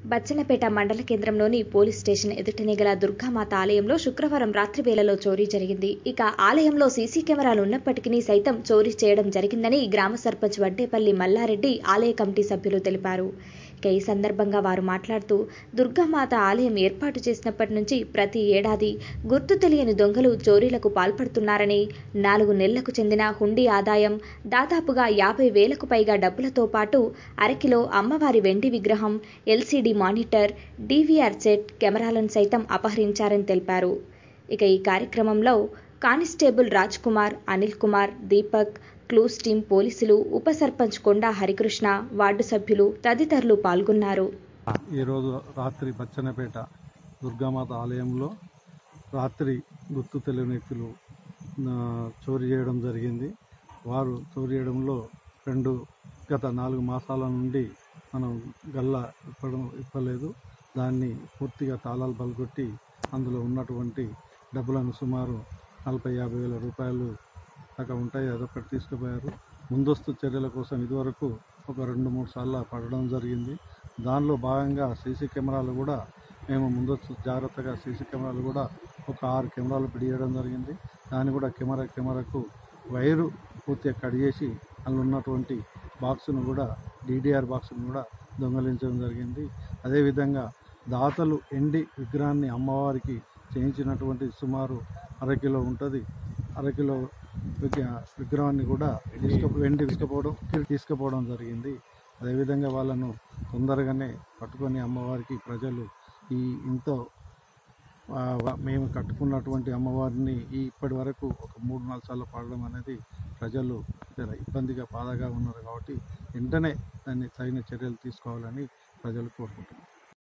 బచ్చన్నపేట మండల కేంద్రంలోని police station ఎదుటనే గల దుర్గామాత ఆలయంలో శుక్రవారం రాత్రి వేళలో చోరీ జరిగింది ఇక ఆలయంలో సీసీ కెమెరాలు ఉన్నప్పటికీ సైతం చోరీ చేయడం జరిగిందని గ్రామ సర్పంచ్ వడ్డేపల్లి మల్లారెడ్డి ఆలయ కమిటీ సభ్యులు తెలిపారు ఇక ఈ సందర్భంగా వారు మాట్లాడుతూ దుర్గామాత ఆలయం ఏర్పాటు చేసినప్పటి నుంచి ప్రతి ఏడాది గుర్తు తెలియని దొంగలు చోరీలకు పాల్పడుతున్నారని నాలుగు నెలలకు చెందిన హుండీ ఆదాయం దాదాపుగా యాభై వేలకు పైగా డబ్బులతో పాటు అరకిలో అమ్మవారి వెండి విగ్రహం ఎల్సీడీ మానిటర్ డీవీఆర్ సెట్ కెమెరాలను సైతం అపహరించారని తెలిపారు ఇక ఈ కార్యక్రమంలో constable Raj Kumar Anil Kumar Deepak clues team పోలీసులు ఉప సర్పంచ్ కొండా హరికృష్ణ వార్డు సభ్యులు తదితరులు పాల్గొన్నారు ఈరోజు రాత్రి బచ్చన్నపేట దుర్గామాత ఆలయంలో రాత్రి గుర్తు తెలియని వ్యక్తులు ఆ, చోరీ చేయడం జరిగింది వారు చోరీ చేయడంలో రెండు గత నాలుగు మాసాల నుండి మనం గల్లా ఇప్పడం ఇప్పలేదు దాన్ని పూర్తిగా తాళాలు పలుకొట్టి అందులో ఉన్నటువంటి డబ్బులను సుమారు నలభై యాభై వేల రూపాయలు దాకా ఉంటాయి అదొకటి తీసుకుపోయారు ముందస్తు చర్యల కోసం ఇదివరకు ఒక రెండు మూడు సార్లు పడడం జరిగింది దానిలో భాగంగా సీసీ కెమెరాలు కూడా మేము ముందస్తు జాగ్రత్తగా సీసీ కెమెరాలు కూడా ఒక ఆరు కెమెరాలు పిడియడం జరిగింది దాన్ని కూడా కెమెరా కెమెరాకు వైరు పూర్తిగా కట్ చేసి అందులో ఉన్నటువంటి బాక్సును కూడా డీడీఆర్ బాక్సును కూడా దొంగలించడం జరిగింది అదేవిధంగా దాతలు ఎండి విగ్రహాన్ని అమ్మవారికి చేయించినటువంటి సుమారు అరకిలో ఉంటుంది అరకిలో విగ్ర- విగ్రహాన్ని కూడా తీసుకు వెండి తీసుకుపోవడం తీసుకుపోవడం జరిగింది అదేవిధంగా వాళ్ళను తొందరగానే పట్టుకొని అమ్మవారికి ప్రజలు ఈ ఇంతో ఆ, వ- మేము కట్టుకున్నటువంటి అమ్మవారిని ఈ ఇప్పటి వరకు ఒక మూడు నాలుగు సార్లు పాడడం అనేది ప్రజలు జర ఇబ్బందిగా బాధగా ఉన్నారు కాబట్టి వెంటనే దాన్ని తగిన చర్యలు తీసుకోవాలని ప్రజలు కోరుకుంటున్నారు